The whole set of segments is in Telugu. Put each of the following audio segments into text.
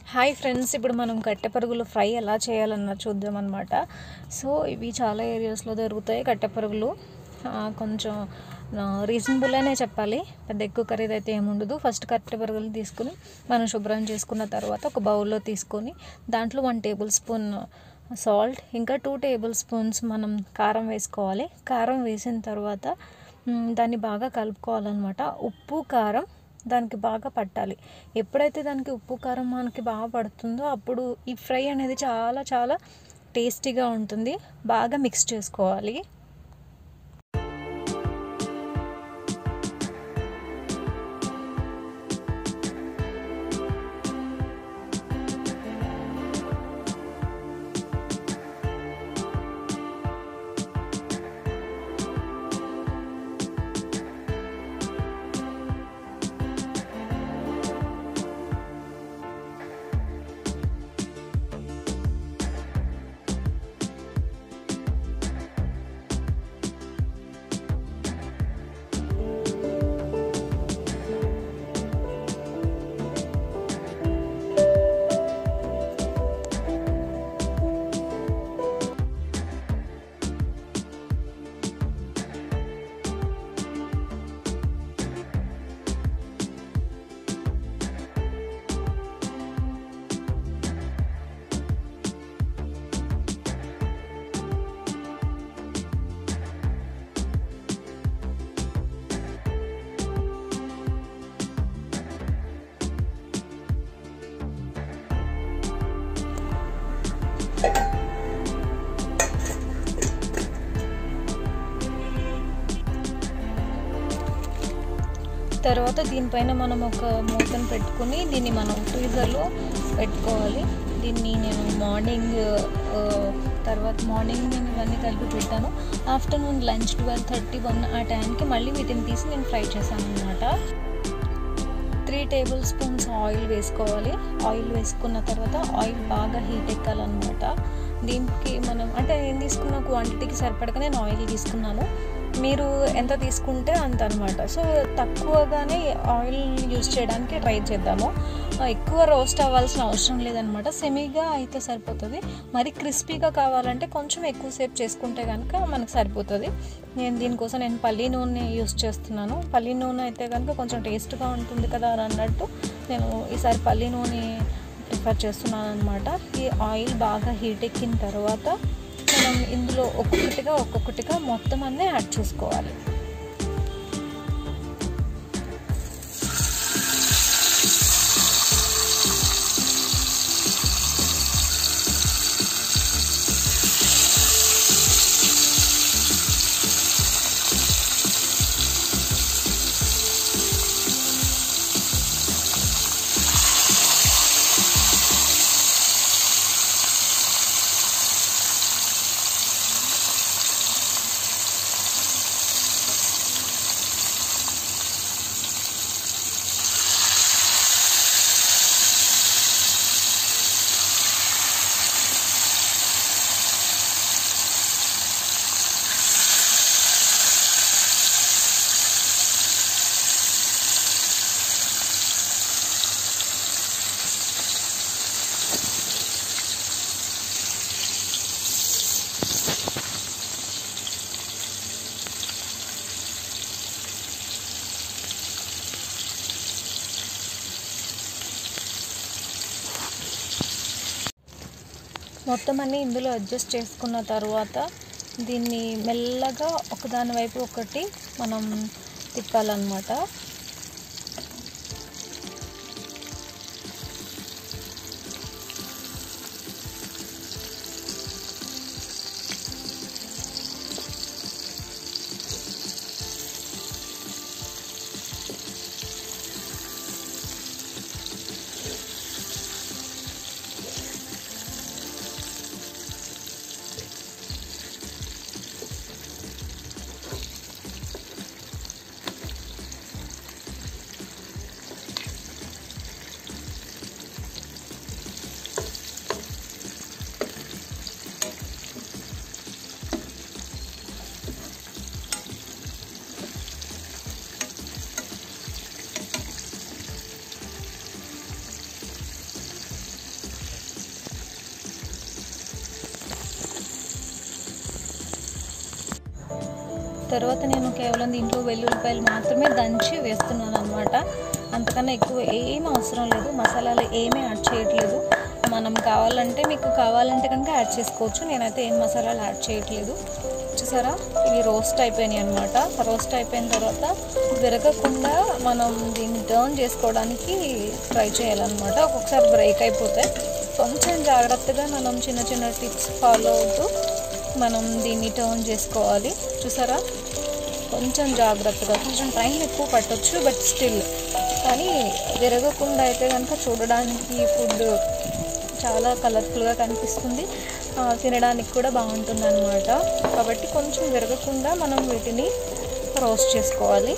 హాయ్ ఫ్రెండ్స్ ఇప్పుడు మనం కట్టె పరుగులు ఫ్రై ఎలా చేయాలన్న చూద్దాం అనమాట సో ఇవి చాలా ఏరియాస్లో దొరుకుతాయి కట్టె పరుగులు ఆ, కొంచెం రీజనబుల్ అనే చెప్పాలి పెద్ద ఎక్కువ ఖరీదు అయితే ఏముండదు ఫస్ట్ కట్టె పరుగులు తీసుకుని మనం శుభ్రం చేసుకున్న తర్వాత ఒక బౌల్లో తీసుకొని దాంట్లో వన్ టేబుల్ స్పూన్ సాల్ట్ ఇంకా టూ టేబుల్ స్పూన్స్ మనం కారం వేసుకోవాలి కారం వేసిన తర్వాత మ్, దాన్ని బాగా కలుపుకోవాలన్నమాట ఉప్పు కారం దానికి బాగా పట్టాలి ఎప్పుడైతే దానికి ఉప్పు కారం మనకి బాగా పడుతుందో అప్పుడు ఈ ఫ్రై అనేది చాలా చాలా టేస్టీగా ఉంటుంది బాగా మిక్స్ చేసుకోవాలి తర్వాత దీనిపైన మనం ఒక మూతను పెట్టుకుని దీన్ని మనం ఫ్రీజర్లో పెట్టుకోవాలి దీన్ని నేను మార్నింగ్ ఆ, తర్వాత మార్నింగ్ నేను ఇవన్నీ కలిపి పెట్టాను afternoon lunch twelve thirty one ఆ టైంకి మళ్ళీ వీటిని తీసి నేను ఫ్రై చేశాను అనమాట త్రీ టేబుల్ స్పూన్స్ ఆయిల్ వేసుకోవాలి ఆయిల్ వేసుకున్న తర్వాత ఆయిల్ బాగా హీట్ ఎక్కాలన్నమాట దీనికి మనం అంటే నేను తీసుకున్న క్వాంటిటీకి సరిపడగా నేను ఆయిల్ తీసుకున్నాను మీరు ఎంత తీసుకుంటే అంత అనమాట సో తక్కువగానే ఆయిల్ యూజ్ చేయడానికి ట్రై చేద్దాము ఎక్కువ రోస్ట్ అవ్వాల్సిన అవసరం లేదనమాట సెమీగా అయితే సరిపోతుంది మరి క్రిస్పీగా కావాలంటే కొంచెం ఎక్కువసేపు చేసుకుంటే కనుక మనకు సరిపోతుంది నేను దీనికోసం నేను పల్లి నూనె యూస్ చేస్తున్నాను పల్లి నూనె అయితే కనుక కొంచెం టేస్ట్గా ఉంటుంది కదా అని అన్నట్టు నేను ఈసారి పల్లి నూనె ప్రిఫర్ చేస్తున్నాను అనమాట ఈ ఆయిల్ బాగా హీట్ ఎక్కిన తర్వాత మనం ఇందులో ఒక్కొక్కటిగా ఒక్కొక్కటిగా మొత్తం అన్నీ యాడ్ చేసుకోవాలి మొత్తం అన్నీ ఇందులో అడ్జస్ట్ చేసుకున్న తర్వాత దీన్ని మెల్లగా ఒకదాని వైపు ఒకటి మనం తిప్పాలన్నమాట తర్వాత నేను కేవలం దీంట్లో వెల్లుల్లిపాయలు మాత్రమే దంచి వేస్తున్నాను అనమాట అంతకన్నా ఎక్కువ ఏం అవసరం లేదు మసాలాలు ఏమీ యాడ్ చేయట్లేదు మనం కావాలంటే మీకు కావాలంటే కనుక యాడ్ చేసుకోవచ్చు నేనైతే ఏం మసాలాలు యాడ్ చేయట్లేదు చూసారా ఇవి రోస్ట్ అయిపోయినాయి అనమాట రోస్ట్ అయిపోయిన తర్వాత విరగకుండా మనం దీన్ని టర్న్ చేసుకోవడానికి ట్రై చేయాలన్నమాట ఒక్కొక్కసారి బ్రేక్ అయిపోతాయి కొంచెం జాగ్రత్తగా మనం చిన్న చిన్న టిప్స్ ఫాలో అవుతూ మనం దీన్ని టర్న్ చేసుకోవాలి చూసారా కొంచెం జాగ్రత్తగా కొంచెం టైం ఎక్కువ పట్టొచ్చు బట్ స్టిల్ కానీ విరగకుండా అయితే కనుక చూడడానికి ఫుడ్ చాలా కలర్ఫుల్గా కనిపిస్తుంది ఆ, తినడానికి కూడా బాగుంటుంది అనమాట కాబట్టి కొంచెం విరగకుండా మనం వీటిని రోస్ట్ చేసుకోవాలి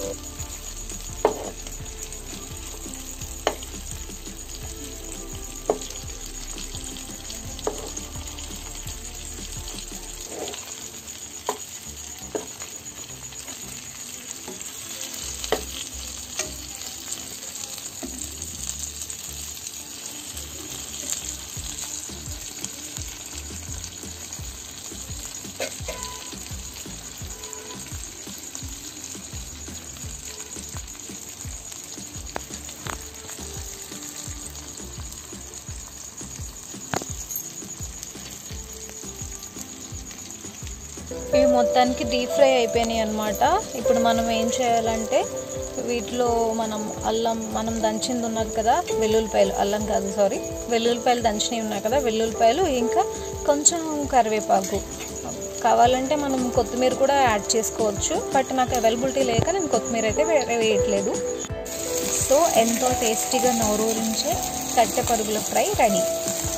ఇవి మొత్తానికి డీప్ ఫ్రై అయిపోయినాయి అనమాట ఇప్పుడు మనం ఏం చేయాలంటే వీటిలో మనం అల్లం మనం దంచింది ఉన్నది కదా వెల్లుల్లిపాయలు అల్లం కాదు సారీ వెల్లుల్లిపాయలు దంచినవి ఉన్నాయి కదా వెల్లుల్లిపాయలు ఇంకా కొంచెం కరివేపాకు కావాలంటే మనం కొత్తిమీర కూడా యాడ్ చేసుకోవచ్చు బట్ నాకు అవైలబిలిటీ లేక నేను కొత్తిమీర అయితే వేరే వేయట్లేదు సో ఎంతో టేస్టీగా నోరూరించే కట్టె పరుగుల ఫ్రై రెడీ